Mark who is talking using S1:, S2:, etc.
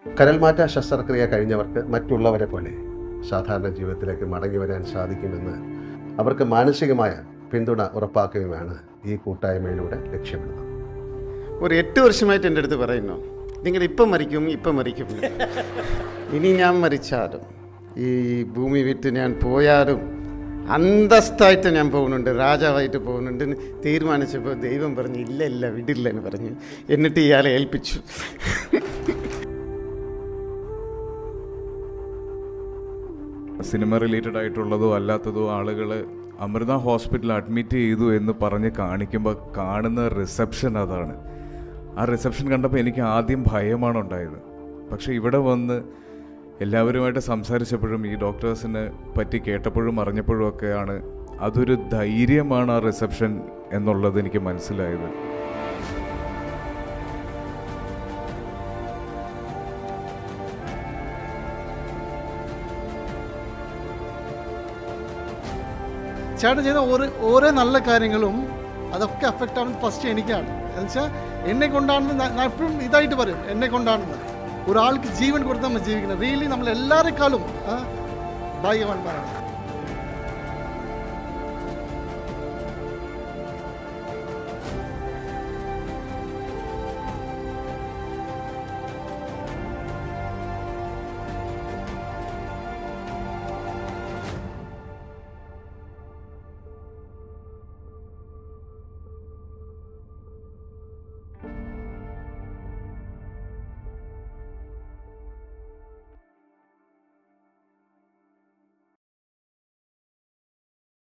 S1: കരൾമാറ്റ ശസ്ത്രക്രിയ കഴിഞ്ഞവർക്ക് മറ്റുള്ളവരെ പോലെ സാധാരണ ജീവിതത്തിലേക്ക് മടങ്ങി വരാൻ സാധിക്കുമെന്ന് അവർക്ക് മാനസികമായ പിന്തുണ ഉറപ്പാക്കുകയുമാണ് ഈ കൂട്ടായ്മയിലൂടെ ലക്ഷ്യമിടുന്നത്
S2: ഒരു എട്ട് വർഷമായിട്ട് എൻ്റെ അടുത്ത് പറയുന്നു നിങ്ങൾ ഇപ്പം മരിക്കും ഇപ്പം മരിക്കും ഇനി ഞാൻ മരിച്ചാലും ഈ ഭൂമി വിട്ട് ഞാൻ പോയാലും അന്തസ്ഥായിട്ട് ഞാൻ പോകുന്നുണ്ട് രാജാവായിട്ട് പോകുന്നുണ്ട് എന്ന് തീരുമാനിച്ചപ്പോൾ ദൈവം പറഞ്ഞു ഇല്ല ഇല്ല വിടില്ല എന്ന് പറഞ്ഞു എന്നിട്ട് ഇയാളെ ഏൽപ്പിച്ചു
S3: സിനിമ റിലേറ്റഡ് ആയിട്ടുള്ളതോ അല്ലാത്തതോ ആളുകൾ അമൃത ഹോസ്പിറ്റലിൽ അഡ്മിറ്റ് ചെയ്തു എന്ന് പറഞ്ഞ് കാണിക്കുമ്പോൾ കാണുന്ന റിസപ്ഷൻ അതാണ് ആ റിസപ്ഷൻ കണ്ടപ്പോൾ എനിക്ക് ആദ്യം ഭയമാണ് ഉണ്ടായത് പക്ഷേ ഇവിടെ വന്ന് എല്ലാവരുമായിട്ട് സംസാരിച്ചപ്പോഴും ഈ ഡോക്ടേഴ്സിനെ പറ്റി കേട്ടപ്പോഴും അറിഞ്ഞപ്പോഴും ഒക്കെയാണ് അതൊരു ധൈര്യമാണ് ആ റിസപ്ഷൻ എന്നുള്ളത് എനിക്ക് മനസ്സിലായത്
S4: ചേട്ടൻ ചെയ്ത ഓരോ ഓരോ നല്ല കാര്യങ്ങളും അതൊക്കെ അഫക്റ്റ് ആവുന്നത് ഫസ്റ്റ് എനിക്കാണ് എന്നുവെച്ചാൽ എന്നെ കൊണ്ടാണെന്ന് ഞാൻ ഞാൻ എപ്പോഴും ഇതായിട്ട് പറയും എന്നെ കൊണ്ടാണെന്ന് ഒരാൾക്ക് ജീവൻ കൊടുത്ത് നമ്മൾ ജീവിക്കുന്നത് റിയലി നമ്മൾ എല്ലാവരെക്കാളും ആ, ഭാഗ്യവാന്മാരാണ്